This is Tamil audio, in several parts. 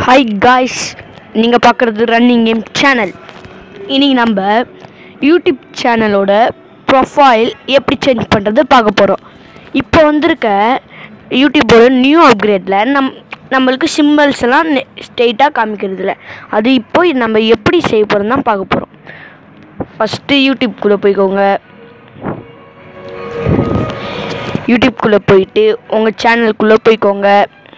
ஹாய் காய்ஸ் நீங்கள் பார்க்குறது ரன்னிங் கேம் சேனல் இன்னைக்கு நம்ம யூடியூப் சேனலோட ப்ரொஃபைல் எப்படி சேஞ்ச் பண்ணுறது பார்க்க போகிறோம் இப்போ வந்திருக்க யூடியூபோட நியூ அப்கிரேடில் நம் நம்மளுக்கு சிம்பிள்ஸ் எல்லாம் ஸ்ட்ரெயிட்டாக காமிக்கிறது இல்ல அது இப்போ நம்ம எப்படி செய்ய போகிறோம் தான் பார்க்க போகிறோம் ஃபஸ்ட்டு யூடியூப்குள்ளே போய்க்கோங்க யூடியூப்குள்ளே போயிட்டு உங்கள் சேனலுக்குள்ளே போய்க்கோங்க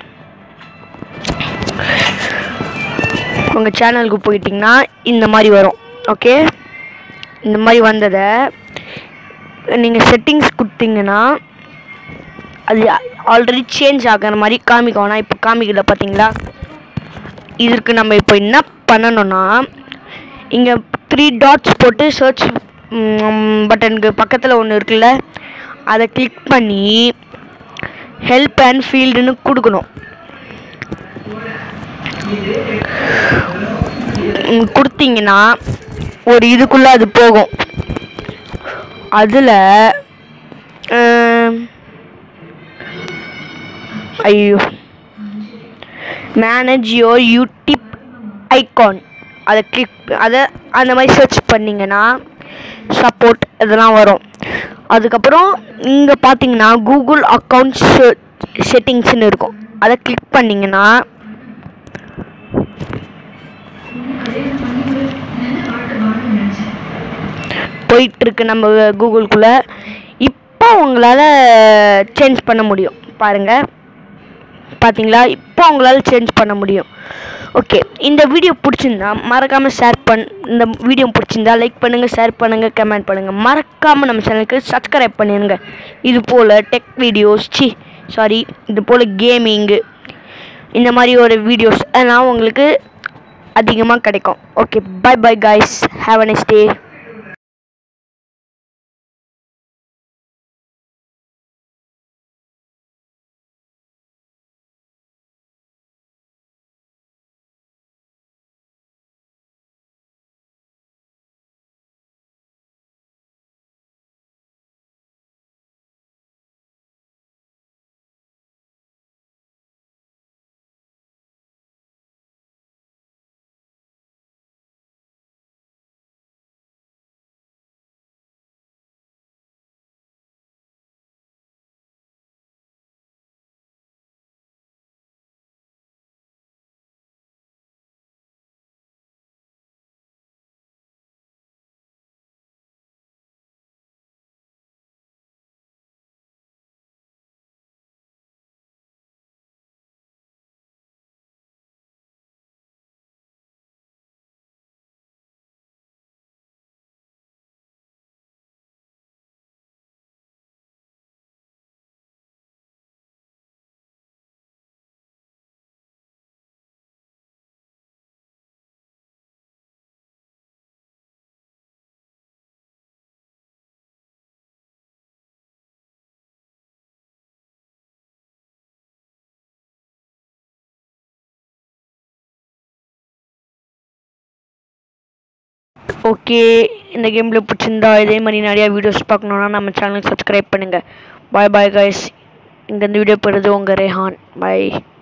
உங்கள் சேனலுக்கு போயிட்டிங்கன்னா இந்த மாதிரி வரும் ஓகே இந்த மாதிரி வந்ததை நீங்கள் செட்டிங்ஸ் கொடுத்தீங்கன்னா அது ஆல்ரெடி சேஞ்ச் ஆகிற மாதிரி காமிக்கும் ஆனால் இப்போ காமிக்கல பார்த்தீங்களா இதற்கு நம்ம இப்போ என்ன பண்ணணும்னா இங்கே த்ரீ டாட்ஸ் போட்டு சர்ச் பட்டனுக்கு பக்கத்தில் ஒன்று இருக்குல்ல அதை கிளிக் பண்ணி ஹெல்ப் அண்ட் ஃபீல்டுன்னு கொடுக்கணும் ம், கொடுத்தீங்கன்னா ஒரு இதுக்குள்ளே அது போகும் அதில் ஐயோ மேனேஜ் யோர் யூடியூப் ஐகான் அதை கிளிக் அதை அந்த மாதிரி சர்ச் பண்ணிங்கன்னா சப்போர்ட் இதெல்லாம் வரும் அதுக்கப்புறம் இங்கே பார்த்தீங்கன்னா கூகுள் அக்கௌண்ட் செட்டிங்ஸ்னு இருக்கும் அதை கிளிக் பண்ணிங்கன்னா போயிட்டுருக்கு நம்ம கூகுளுக்குள்ளே இப்போ உங்களால் சேஞ்ச் பண்ண முடியும் பாருங்கள் பார்த்தீங்களா இப்போ உங்களால் சேஞ்ச் பண்ண முடியும் ஓகே இந்த வீடியோ பிடிச்சிருந்தா மறக்காமல் ஷேர் பண் இந்த வீடியோ பிடிச்சிருந்தா லைக் பண்ணுங்கள் ஷேர் பண்ணுங்கள் கமெண்ட் பண்ணுங்கள் மறக்காமல் நம்ம சேனலுக்கு சப்ஸ்கிரைப் பண்ணிடுங்க இது போல் டெக் வீடியோஸ் சி சாரி இது போல் கேமிங்கு இந்த மாதிரி ஒரு வீடியோஸ் அதெல்லாம் உங்களுக்கு அதிகமாக கிடைக்கும் okay bye bye guys have a next day okay இந்த கேமில் பிடிச்சிருந்தா இதே மாதிரி நிறையா வீடியோஸ் பார்க்கணுன்னா நம்ம சேனலுக்கு சப்ஸ்கிரைப் பண்ணுங்கள் பாய் பாய் கைஸ் இங்கே இந்த வீடியோ போடுறது உங்கள் ரேஹான் பாய்